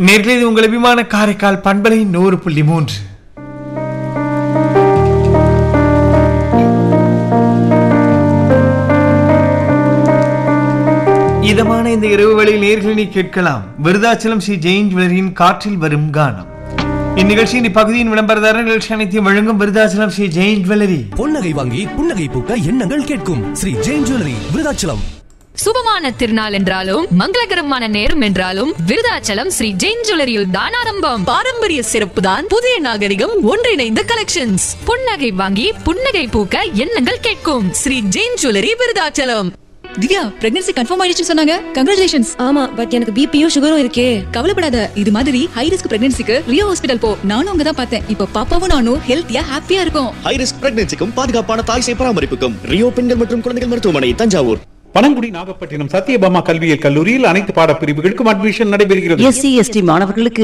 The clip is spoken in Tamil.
நேர்களே இது உங்கள் அபிமான காரைக்கால் பண்பலை நூறு புள்ளி மூன்று இதமான இந்த இரவு வேளையில் நேர்களை கேட்கலாம் விருதாச்சலம் ஸ்ரீ ஜெயின் ஜுவல்லரியின் காற்றில் வரும் கானம் இந்நிகழ்ச்சியின் இப்பகுதியின் விளம்பரதார நிகழ்ச்சி அனைத்தையும் வழங்கும் விருதாச்சலம் ஸ்ரீ ஜெயின் ஜுவல்லரி பொன்னகை வாங்கி புன்னகை பூக்க எண்ணங்கள் கேட்கும் ஸ்ரீ ஜெயின் ஜுவல்லரி விருதாச்சலம் சுபமான திருநாள் என்றாலும் மங்களகரமான நேரம் என்றாலும் விருதாச்சலம் ஸ்ரீ ஜெயின் ஜுவல்லரியில் தான் ஆரம்பம் பாரம்பரிய சிறப்பு தான் புதிய நாகரிகம் ஒன்றிணைந்த கலெக்ஷன்ஸ் புன்னகை வாங்கி புன்னகை பூக்க எண்ணங்கள் கேட்கும் Sri Jain jewellery Virudhachalam Divya pregnancy confirm ஆயிடுச்சு சொன்னாங்க கங்க்ராச்சுலேஷன்ஸ் ஆமா பட் எனக்கு பிபியும் சுகரும் இருக்கே கவலைப்படாத இது மாதிரி ஹை ரிஸ்க் பிரெக்னன்சிக்கு ரியோ ஹாஸ்பிடல் போ நானும் அங்க தான் பார்த்தேன் இப்போ பாப்பாவும் நானும் ஹெல்த்தியா ஹாப்பியா இருக்கும் ஹை ரிஸ்க் பிரெக்னன்சிக்கும் பாதுகாப்பான தாய் சேய் பராமரிப்புக்கும் ரியோ பெண்கள் மற்றும் குழந்தைகள் மருத்துவமனை தஞ்சாவூர் பனங்குடி நாகப்பட்டினம் சத்யபாமா கல்வியியல் கல்லூரியில் அனைத்து பாடப்பிரிவுகளுக்கும் அட்மிஷன் நடைபெறுகிறது எஸ்சி எஸ்டி மாணவர்களுக்கு